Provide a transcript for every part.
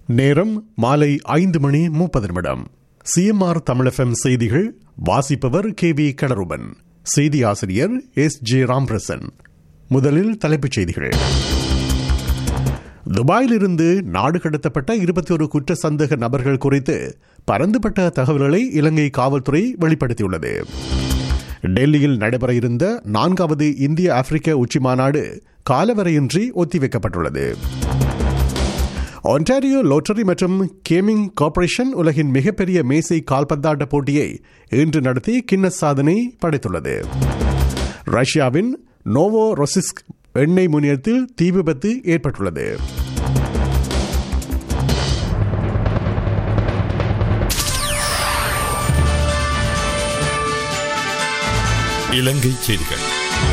நேரம் மாலை ஐந்து மணி முப்பது நிமிடம் சிஎம்ஆர் தமிழகம் செய்திகள் வாசிப்பவர் கே வி கடருபன் செய்தி ஆசிரியர் எஸ் ஜே ராம்பிரசன் முதலில் தலைப்புச் செய்திகள் துபாயிலிருந்து நாடு கடத்தப்பட்ட இருபத்தி ஒரு குற்ற சந்தேக நபர்கள் குறித்து பரந்துபட்ட தகவல்களை இலங்கை காவல்துறை வெளிப்படுத்தியுள்ளது டெல்லியில் நடைபெற இருந்த நான்காவது இந்திய ஆப்பிரிக்க உச்சி மாநாடு காலவரையின்றி ஒத்திவைக்கப்பட்டுள்ளது ஒன்டாரியோ லோட்டரி மற்றும் கேமிங் கார்ப்பரேஷன் உலகின் மிகப்பெரிய மேசை கால்பந்தாட்ட போட்டியை இன்று நடத்தி கின்னஸ் சாதனை படைத்துள்ளது ரஷ்யாவின் நோவோ ரொசிஸ்க் எண்ணெய் முனையத்தில் தீ விபத்து ஏற்பட்டுள்ளது இலங்கை செய்திகள்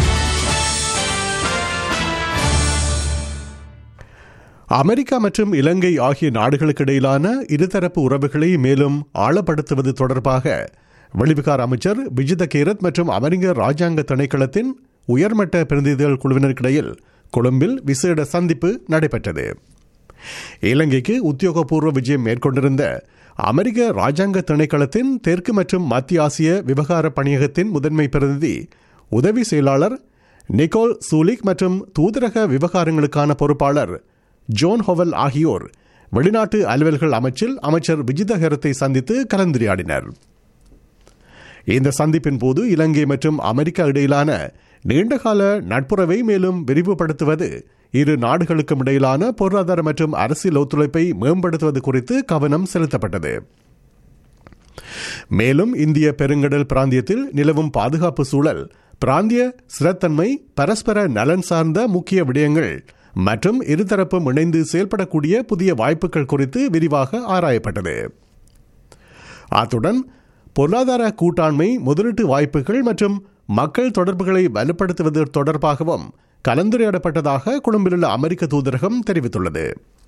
அமெரிக்கா மற்றும் இலங்கை ஆகிய நாடுகளுக்கு இடையிலான இருதரப்பு உறவுகளை மேலும் ஆழப்படுத்துவது தொடர்பாக வெளிவிகார அமைச்சர் விஜித கேரத் மற்றும் அமெரிக்க ராஜாங்க திணைக்களத்தின் உயர்மட்ட பிரதிநிதிகள் குழுவினருக்கிடையில் கொழும்பில் விசேட சந்திப்பு நடைபெற்றது இலங்கைக்கு உத்தியோகபூர்வ விஜயம் மேற்கொண்டிருந்த அமெரிக்க ராஜாங்க திணைக்களத்தின் தெற்கு மற்றும் மத்திய ஆசிய விவகார பணியகத்தின் முதன்மை பிரதிநிதி உதவி செயலாளர் நிக்கோல் சூலிக் மற்றும் தூதரக விவகாரங்களுக்கான பொறுப்பாளர் ஜோன் ஹோவல் ஆகியோர் வெளிநாட்டு அலுவல்கள் அமைச்சில் அமைச்சர் விஜித ஹெரத்தை சந்தித்து கலந்துரையாடினர் இந்த சந்திப்பின் போது இலங்கை மற்றும் அமெரிக்கா இடையிலான நீண்டகால நட்புறவை மேலும் விரிவுபடுத்துவது இரு நாடுகளுக்கும் இடையிலான பொருளாதார மற்றும் அரசியல் ஒத்துழைப்பை மேம்படுத்துவது குறித்து கவனம் செலுத்தப்பட்டது மேலும் இந்திய பெருங்கடல் பிராந்தியத்தில் நிலவும் பாதுகாப்பு சூழல் பிராந்திய ஸ்திரத்தன்மை பரஸ்பர நலன் சார்ந்த முக்கிய விடயங்கள் மற்றும் இருதரப்பும் இணைந்து செயல்படக்கூடிய புதிய வாய்ப்புகள் குறித்து விரிவாக ஆராயப்பட்டது அத்துடன் பொருளாதார கூட்டாண்மை முதலீட்டு வாய்ப்புகள் மற்றும் மக்கள் தொடர்புகளை வலுப்படுத்துவது தொடர்பாகவும் கலந்துரையாடப்பட்டதாக கொழும்பிலுள்ள அமெரிக்க தூதரகம் தெரிவித்துள்ளது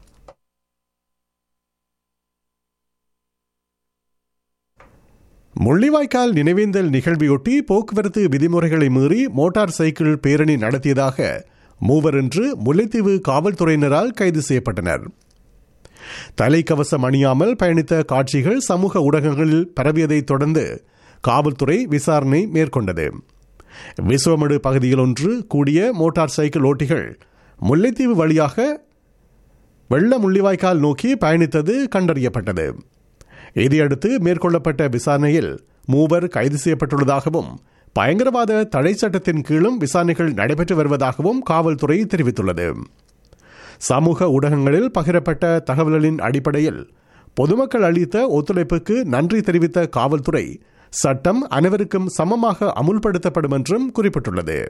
முள்ளிவாய்க்கால் நினைவேந்தல் நிகழ்வையொட்டி போக்குவரத்து விதிமுறைகளை மீறி மோட்டார் சைக்கிள் பேரணி நடத்தியதாக மூவர் இன்று முல்லைத்தீவு காவல்துறையினரால் கைது செய்யப்பட்டனர் தலைக்கவசம் அணியாமல் பயணித்த காட்சிகள் சமூக ஊடகங்களில் பரவியதைத் தொடர்ந்து காவல்துறை விசாரணை மேற்கொண்டது விஸ்வமடு பகுதியில் ஒன்று கூடிய மோட்டார் சைக்கிள் ஓட்டிகள் முல்லைத்தீவு வழியாக வெள்ள முள்ளிவாய்க்கால் நோக்கி பயணித்தது கண்டறியப்பட்டது இதையடுத்து மேற்கொள்ளப்பட்ட விசாரணையில் மூவர் கைது செய்யப்பட்டுள்ளதாகவும் பயங்கரவாத தடை சட்டத்தின் கீழும் விசாரணைகள் நடைபெற்று வருவதாகவும் காவல்துறை தெரிவித்துள்ளது சமூக ஊடகங்களில் பகிரப்பட்ட தகவல்களின் அடிப்படையில் பொதுமக்கள் அளித்த ஒத்துழைப்புக்கு நன்றி தெரிவித்த காவல்துறை சட்டம் அனைவருக்கும் சமமாக அமுல்படுத்தப்படும் என்றும் குறிப்பிட்டுள்ளது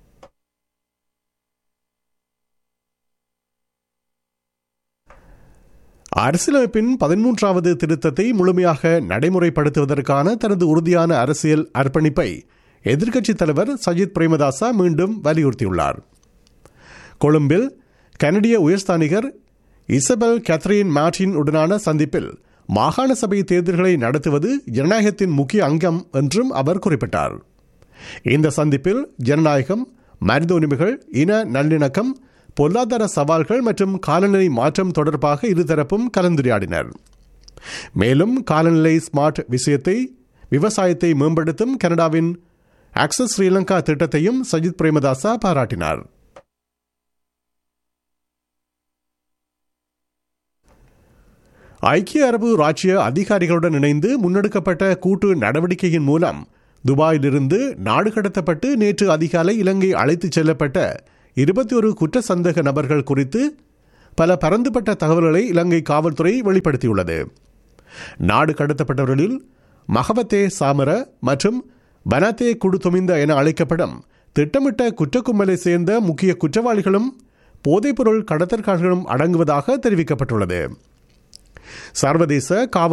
அரசியலமைப்பின் பதிமூன்றாவது திருத்தத்தை முழுமையாக நடைமுறைப்படுத்துவதற்கான தனது உறுதியான அரசியல் அர்ப்பணிப்பை எதிர்க்கட்சித் தலைவர் சஜித் பிரேமதாசா மீண்டும் வலியுறுத்தியுள்ளார் கொழும்பில் கனடிய உயர்ஸ்தானிகர் இசபெல் கேத்ரின் மார்டின் உடனான சந்திப்பில் மாகாண சபை தேர்தல்களை நடத்துவது ஜனநாயகத்தின் முக்கிய அங்கம் என்றும் அவர் குறிப்பிட்டார் இந்த சந்திப்பில் ஜனநாயகம் மனித உரிமைகள் இன நல்லிணக்கம் பொருளாதார சவால்கள் மற்றும் காலநிலை மாற்றம் தொடர்பாக இருதரப்பும் கலந்துரையாடினர் மேலும் காலநிலை ஸ்மார்ட் விஷயத்தை விவசாயத்தை மேம்படுத்தும் கனடாவின் ஆக்சஸ் ஸ்ரீலங்கா திட்டத்தையும் சஜித் பிரேமதாசா பாராட்டினார் ஐக்கிய அரபு ராச்சிய அதிகாரிகளுடன் இணைந்து முன்னெடுக்கப்பட்ட கூட்டு நடவடிக்கையின் மூலம் துபாயிலிருந்து நாடு கடத்தப்பட்டு நேற்று அதிகாலை இலங்கை அழைத்துச் செல்லப்பட்ட இருபத்தி ஒரு குற்ற சந்தேக நபர்கள் குறித்து பல பரந்துபட்ட தகவல்களை இலங்கை காவல்துறை வெளிப்படுத்தியுள்ளது நாடு கடத்தப்பட்டவர்களில் மகவத்தே சாமர மற்றும் பனாத்தே குடுதுமிந்த என அழைக்கப்படும் திட்டமிட்ட குற்றக்கும்பலை சேர்ந்த முக்கிய குற்றவாளிகளும் போதைப்பொருள் கடத்தற்காரர்களும் அடங்குவதாக தெரிவிக்கப்பட்டுள்ளது சர்வதேச காவல்